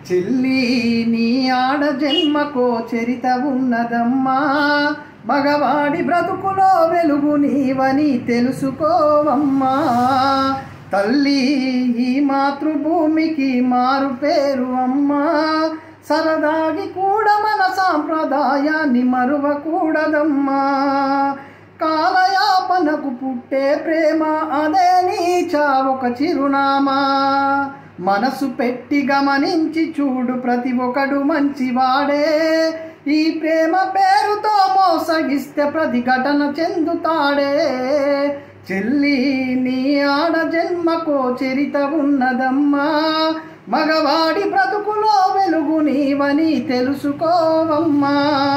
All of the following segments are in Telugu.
చెల్లి నీ ఆడ జన్మకో చరిత ఉన్నదమ్మా మగవాడి బ్రతుకులో వెలుగు నీవని తెలుసుకోవమ్మా తల్లి ఈ మాతృభూమికి మారు పేరు అమ్మా సరదాగి కూడా మన సాంప్రదాయాన్ని మరువకూడదమ్మా కాలయాపనకు పుట్టే ప్రేమ అదే నీ చావొక చిరునామా మనసు పెట్టి గమనించి చూడు ప్రతి ఒక్కడు మంచివాడే ఈ ప్రేమ పేరుతో మోసగిస్తే ప్రతిఘటన చెందుతాడే చెల్లి నీ ఆడ జన్మకో చరిత ఉన్నదమ్మా మగవాడి బ్రతుకులో వెలుగు నీవని తెలుసుకోవమ్మా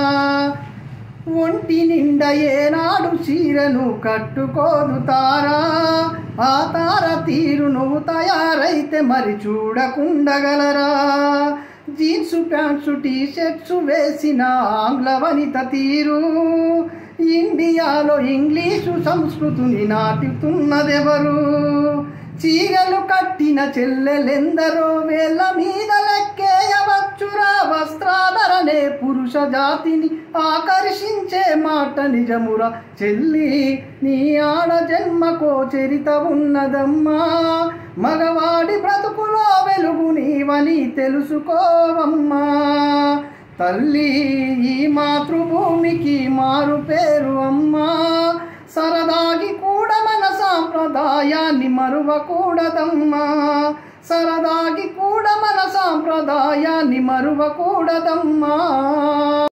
ఒంటి నిండా ఏనాడు చీరను కట్టుకోదు తారా ఆ తార తీరు నువ్వు తయారైతే మరి చూడకుండగలరా జీన్సు ప్యాంట్సు టీ షర్ట్స్ వేసిన ఆంగ్ల వనిత తీరు ఇండియాలో ఇంగ్లీషు సంస్కృతిని నాటుతున్నదెవరు చీరలు కట్టిన చెల్లెలెందరో వేళ్ళ మీద లెక్కేయవచ్చురా వస్త్రాధరణే పురుష జాతిని ఆకర్షించే మాట నిజమురా చెల్లి నీ ఆడ జన్మకో చరిత ఉన్నదమ్మా మగవాడి బ్రతుకులో వెలుగు నీవని తెలుసుకోవమ్మా తల్లి ఈ మాతృభూమికి మారు పేరు అమ్మా సరదాగి కూడా మన సాంప్రదాయాన్ని మరువకూడదమ్మా సరదాగి కూడా మన సాంప్రదాయాన్ని మరువకూడదమ్మా